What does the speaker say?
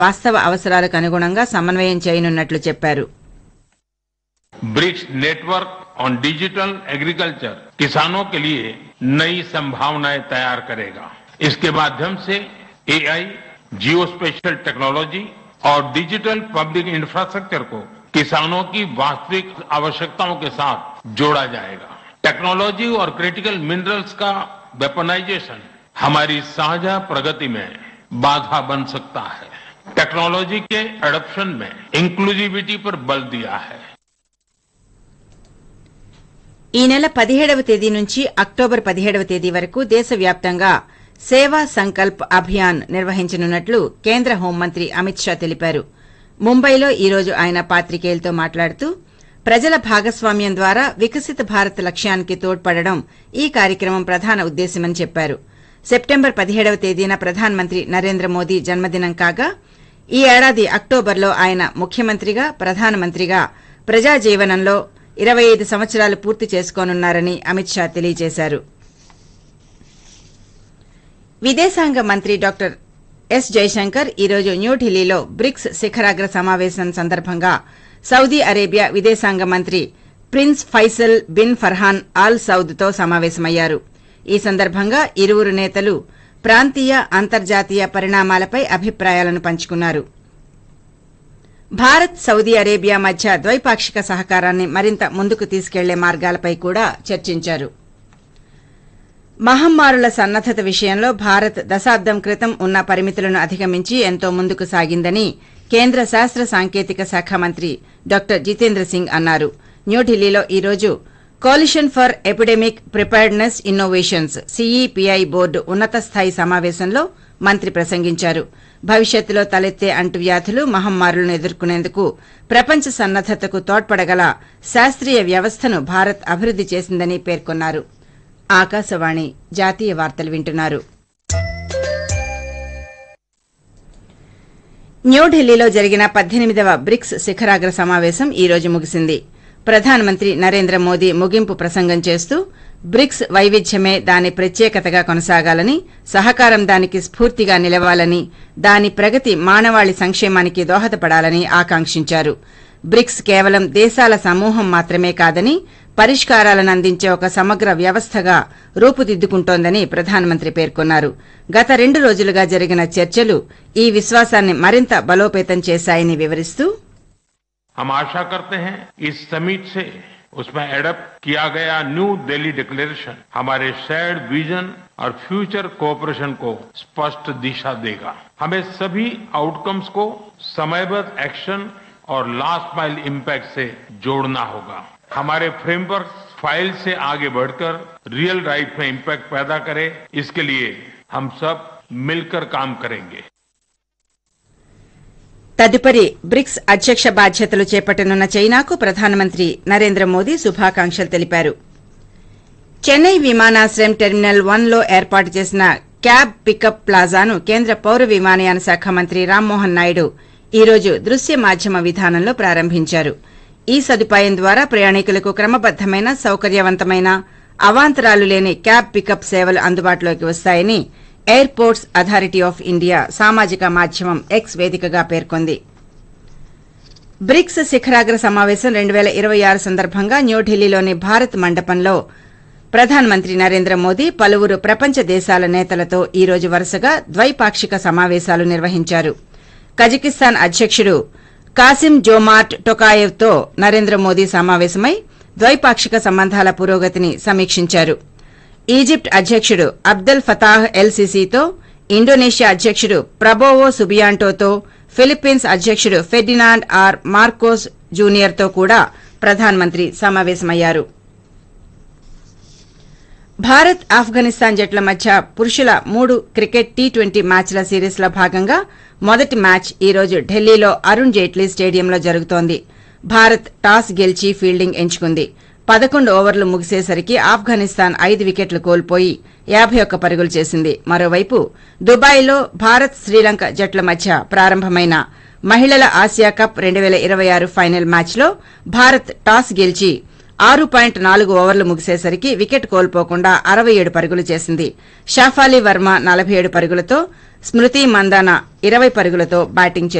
వాస్తవ అవసరాలకు అనుగుణంగా సమన్వయం చేయనున్నట్లు చెప్పారు BRICS network on digital agriculture किसानों के लिए नई संभावनाएं तैयार करेगा इसके माध्यम से एआई जियो स्पेशल टेक्नोलॉजी और डिजिटल पब्लिक इंफ्रास्ट्रक्चर को किसानों की वास्तविक आवश्यकताओं के साथ जोड़ा जाएगा टेक्नोलॉजी और क्रिटिकल मिनरल्स का वेपनाइजेशन हमारी साझा प्रगति में बाधा बन सकता है टेक्नोलॉजी के एडप्शन में इंक्लूसिविटी पर बल दिया है ఈ నెల పదిహేడవ తేదీ నుంచి అక్టోబర్ పదిహేడవ తేదీ వరకు దేశవ్యాప్తంగా సేవా సంకల్ప్ అభియాన్ నిర్వహించనున్నట్లు కేంద్ర హోంమంత్రి అమిత్ షా తెలిపారు ముంబైలో ఈ రోజు ఆయన పాత్రికేయులతో మాట్లాడుతూ ప్రజల భాగస్వామ్యం ద్వారా వికసిత భారత్ లక్ష్యానికి తోడ్పడడం ఈ కార్యక్రమం ప్రధాన ఉద్దేశ్యమని చెప్పారు సెప్టెంబర్ పదిహేడవ తేదీన ప్రధానమంత్రి నరేంద్ర మోదీ జన్మదినం కాగా ఈ ఏడాది అక్టోబర్లో ఆయన ముఖ్యమంత్రిగా ప్రధానమంత్రిగా ప్రజా జీవనంలో ఇరవై ఐదు సంవత్సరాలు పూర్తి చేసుకోనున్నారని అమిత్ షా తెలియజేశారు విదేశాంగ మంత్రి డాక్టర్ ఎస్ జైశంకర్ ఈరోజు న్యూఢిల్లీలో బ్రిక్స్ శిఖరాగ్ర సమావేశం సందర్భంగా సౌదీ అరేబియా విదేశాంగ మంత్రి prince Faisal bin Farhan Al సౌద్తో సమావేశమయ్యారు ఈ సందర్భంగా ఇరువురు నేతలు ప్రాంతీయ అంతర్జాతీయ పరిణామాలపై అభిప్రాయాలను పంచుకున్నారు భారత్ సౌదీ అరేబియా మధ్య ద్వైపాక్షిక సహకారాన్ని మరింత ముందుకు తీసుకెళ్లే మార్గాలపై కూడా చర్చించారు మహమ్మారుల సన్నద్దత విషయంలో భారత్ దశాబ్దం క్రితం ఉన్న పరిమితులను అధిగమించి ఎంతో ముందుకు సాగిందని కేంద్ర శాస్త్ర సాంకేతిక శాఖ మంత్రి డాక్టర్ జితేంద్ర సింగ్ అన్నారు న్యూఢిల్లీలో ఈ రోజు coalition for epidemic preparedness innovations CEPI board ఉన్నత స్థాయి సమావేశంలో మంత్రి ప్రసంగించారు భవిష్యత్తులో తలెత్తే అంటువ్యాధులు మహమ్మారులను ఎదుర్కొనేందుకు ప్రపంచ సన్నద్దతకు తోడ్పడగల శాస్త్రీయ వ్యవస్థను భారత్ అభివృద్ది చేసిందని పేర్కొన్నారు ఆకాశవాణి జాతీయ వార్తలు వింటున్నారు న్యూఢిల్లీలో జరిగిన పద్దెనిమిదవ బ్రిక్స్ శిఖరాగ్ర సమావేశం ఈ రోజు ముగిసింది ప్రధానమంత్రి నరేంద్ర మోదీ ముగింపు ప్రసంగం చేస్తూ బ్రిక్స్ వైవిధ్యమే దాని ప్రత్యేకతగా కొనసాగాలని సహకారం దానికి స్ఫూర్తిగా నిలవాలని దాని ప్రగతి మానవాళి సంక్షేమానికి దోహదపడాలని ఆకాంక్షించారు బ్రిక్స్ కేవలం దేశాల సమూహం మాత్రమే కాదని పరిష్కారాలను అందించే ఒక సమగ్ర వ్యవస్థగా రూపుదిద్దుకుంటోందని ప్రధానమంత్రి పేర్కొన్నారు గత రెండు రోజులుగా జరిగిన చర్చలు ఈ విశ్వాసాన్ని మరింత బలోపేతం చేశాయని వివరిస్తూ हम आशा करते हैं इस समिट से उसमें एडप्ट किया गया न्यू दिल्ली डिक्लेरेशन हमारे शेयर्ड विजन और फ्यूचर कोऑपरेशन को स्पष्ट दिशा देगा हमें सभी आउटकम्स को समयबद्ध एक्शन और लास्ट माइल इम्पैक्ट से जोड़ना होगा हमारे फ्रेमवर्क फाइल से आगे बढ़कर रियल लाइफ में इम्पैक्ट पैदा करे इसके लिए हम सब मिलकर काम करेंगे తదుపరి బ్రిక్స్ అధ్యక్ష బాధ్యతలు చేపట్టనున్న చైనాకు ప్రధానమంత్రి నరేంద్ర మోదీ శుభాకాంక్షలు తెలిపారు చెన్నై విమానాశ్రయం టెర్మినల్ వన్ లో ఏర్పాటు చేసిన క్యాబ్ పికప్ ప్లాజాను కేంద్ర పౌర విమానయాన శాఖ మంత్రి రామ్మోహన్ నాయుడు ఈ రోజు దృశ్య మాధ్యమ విధానంలో ప్రారంభించారు ఈ సదుపాయం ద్వారా ప్రయాణికులకు క్రమబద్దమైన సౌకర్యవంతమైన అవాంతరాలు లేని క్యాబ్ పికప్ సేవలు అందుబాటులోకి వస్తాయని ఎయిర్పోర్ట్స్ అథారిటీ ఆఫ్ ఇండియా సామాజిక మాధ్యమం ఎక్స్ వేదికగా పేర్కొంది బ్రిక్స్ శిఖరాగ్ర సమావేశం రెండు పేల ఇరవై ఆరు సందర్భంగా న్యూఢిల్లీలోని భారత్ మండపంలో ప్రధానమంత్రి నరేంద్ర మోదీ పలువురు ప్రపంచ దేశాల నేతలతో ఈ రోజు వరుసగా ద్వైపాక్షిక సమావేశాలు నిర్వహించారు కజకిస్తాన్ అధ్యకుడు కాసిం జోమార్ట్ టొకాయెవ్తో నరేంద్ర మోదీ సమావేశమై ద్వైపాక్షిక సంబంధాల పురోగతిని సమీక్షించారు ఈజిప్ట్ అధ్యకుడు అబ్దెల్ ఫతాహ్ ఎల్ సిసితో ఇండోనేషియా అధ్యకుడు ప్రబోవో సుబియాంటోతో ఫిలిప్పీన్స్ అధ్యకుడు ఫెర్డినాండ్ ఆర్ మార్కోస్ జూనియర్తో కూడా ప్రధానమంత్రి సమావేశమయ్యారు భారత్ ఆఫ్ఘనిస్తాన్ జట్ల మధ్య పురుషుల మూడు క్రికెట్ టీ ట్వంటీ మ్యాచ్ల సిరీస్లో భాగంగా మొదటి మ్యాచ్ ఈ రోజు ఢిల్లీలో అరుణ్ జైట్లీ స్టేడియంలో జరుగుతోంది భారత్ టాస్ గెలిచి ఫీల్డింగ్ ఎంచుకుంది పదకొండు ఓవర్లు ముగిసేసరికి ఆఫ్ఘనిస్తాన్ ఐదు వికెట్లు కోల్పోయి యాభై ఒక్క పరుగులు చేసింది మరోవైపు దుబాయ్లో భారత్ శ్రీలంక జట్ల మధ్య ప్రారంభమైన మహిళల ఆసియా కప్ రెండు పేల ఇరవై ఆరు ఫైనల్ మ్యాచ్లో భారత్ టాస్ గెలిచి ఆరు పాయింట్ నాలుగు ఓవర్లు ముగిసేసరికి వికెట్ కోల్పోకుండా అరవై ఏడు పరుగులు చేసింది షాఫాలి వర్మ నలభై ఏడు పరుగులతో స్మృతి మందాన ఇరవై పరుగులతో బ్యాటింగ్